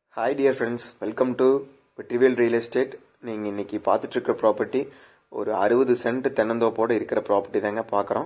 hi dear friends welcome to Vetrivel real estate நீங்கள் இன்னைக்கு பார்த்துட்டு இருக்கிற ப்ராப்பர்ட்டி ஒரு அறுபது சென்ட் தென்னந்தோப்போடு இருக்கிற ப்ராப்பர்ட்டி தாங்க பார்க்குறோம்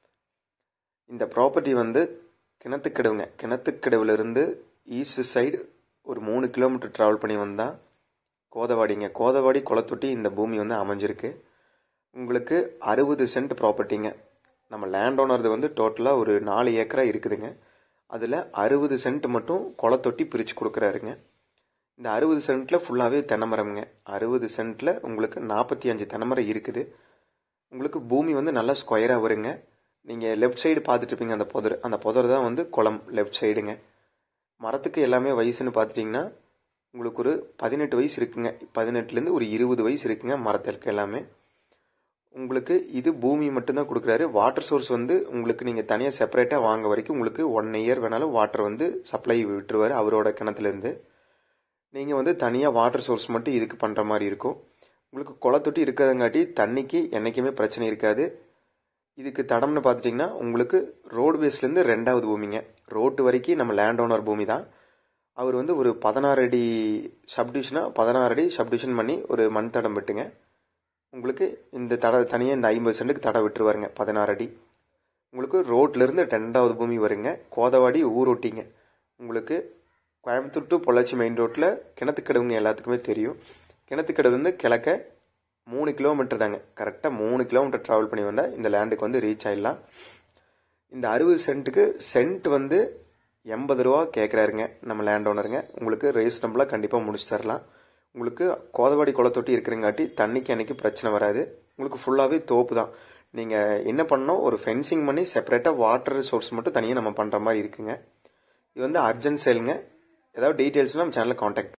இந்த ப்ராப்பர்ட்டி வந்து கிணத்துக்கடவுங்க கிணத்துக்கடவுலேருந்து ஈஸ்ட் சைடு ஒரு மூணு கிலோமீட்டர் ட்ராவல் பண்ணி வந்தால் கோதவாடிங்க கோதவாடி குளத்தொட்டி இந்த பூமி வந்து அமைஞ்சிருக்கு உங்களுக்கு அறுபது சென்ட் ப்ராப்பர்ட்டிங்க நம்ம லேண்ட் ஓனர்து வந்து டோட்டலாக ஒரு நாலு ஏக்கரா இருக்குதுங்க அதில் அறுபது சென்ட் மட்டும் குளத்தொட்டி பிரித்து கொடுக்குறாருங்க இந்த அறுபது சென்ட்டில் ஃபுல்லாகவே தென்னைமரம்ங்க அறுபது சென்ட்டில் உங்களுக்கு நாற்பத்தி அஞ்சு தென்னைமரம் இருக்குது உங்களுக்கு பூமி வந்து நல்லா ஸ்கொயராக வருங்க நீங்கள் லெஃப்ட் சைடு பார்த்துட்டு இருப்பீங்க அந்த புதர் அந்த புதர் தான் வந்து குளம் லெஃப்ட் சைடுங்க மரத்துக்கு எல்லாமே வயசுன்னு பார்த்துட்டிங்கன்னா உங்களுக்கு ஒரு பதினெட்டு வயசு இருக்குங்க பதினெட்டுலேருந்து ஒரு இருபது வயசு இருக்குங்க மரத்திற்கு எல்லாமே உங்களுக்கு இது பூமி மட்டும்தான் கொடுக்குறாரு வாட்டர் சோர்ஸ் வந்து உங்களுக்கு நீங்கள் தனியாக செப்பரேட்டாக வாங்க வரைக்கும் உங்களுக்கு ஒன் இயர் வேணாலும் வாட்டர் வந்து சப்ளை விட்டுருவார் அவரோட கிணத்துலேருந்து நீங்கள் வந்து தனியாக வாட்டர் சோர்ஸ் மட்டும் இதுக்கு பண்ணுற மாதிரி இருக்கும் உங்களுக்கு குளத்தொட்டி இருக்கிறதுங்காட்டி தண்ணிக்கு என்றைக்குமே பிரச்சனை இருக்காது இதுக்கு தடம்னு பார்த்துட்டிங்கன்னா உங்களுக்கு ரோடு பேஸ்லேருந்து ரெண்டாவது பூமிங்க ரோட்டு வரைக்கும் நம்ம லேண்ட் ஓனர் பூமி தான் அவர் வந்து ஒரு பதினாறு அடி சப்டிவிஷனாக பதினாறு அடி சப்டிவிஷன் பண்ணி ஒரு மண் தடம் விட்டுங்க உங்களுக்கு இந்த தடை தனியாக இந்த ஐம்பது சென்ட்டுக்கு தடை விட்டுருவாருங்க பதினாறு அடி உங்களுக்கு ரோட்லேருந்து ரெண்டாவது பூமி வருங்க கோதவாடி ஊரொட்டிங்க உங்களுக்கு கோயம்புத்தூர் டு பொள்ளாச்சி மெயின் ரோட்டில் கிணத்துக்கடவுங்க எல்லாத்துக்குமே தெரியும் கிணத்துக்கடவு வந்து கிழக்க மூணு கிலோமீட்டர் தாங்க கரெக்டாக மூணு கிலோமீட்டர் ட்ராவல் பண்ணி வந்தால் இந்த லேண்டுக்கு வந்து ரீச் ஆகிடலாம் இந்த அறுபது சென்ட்டுக்கு சென்ட் வந்து எண்பது ரூபா கேட்குறாருங்க நம்ம லேண்ட் ஓனருங்க உங்களுக்கு ரீசனபிளாக கண்டிப்பாக முடிச்சு தரலாம் உங்களுக்கு கோதவாடி குளத்தொட்டி இருக்கிறங்காட்டி தண்ணிக்கு அன்னைக்கு பிரச்சனை வராது உங்களுக்கு ஃபுல்லாகவே தோப்பு தான் நீங்கள் என்ன பண்ணணும் ஒரு ஃபென்சிங் பண்ணி செப்பரேட்டாக வாட்டர் சோர்ஸ் மட்டும் தனியாக நம்ம பண்ணுற மாதிரி இருக்குங்க இது வந்து அர்ஜென்ட் சேலுங்க ஏதாவது டீட்டெயில்ஸ்னால் நம்ம சேனலில் காண்டாக்ட்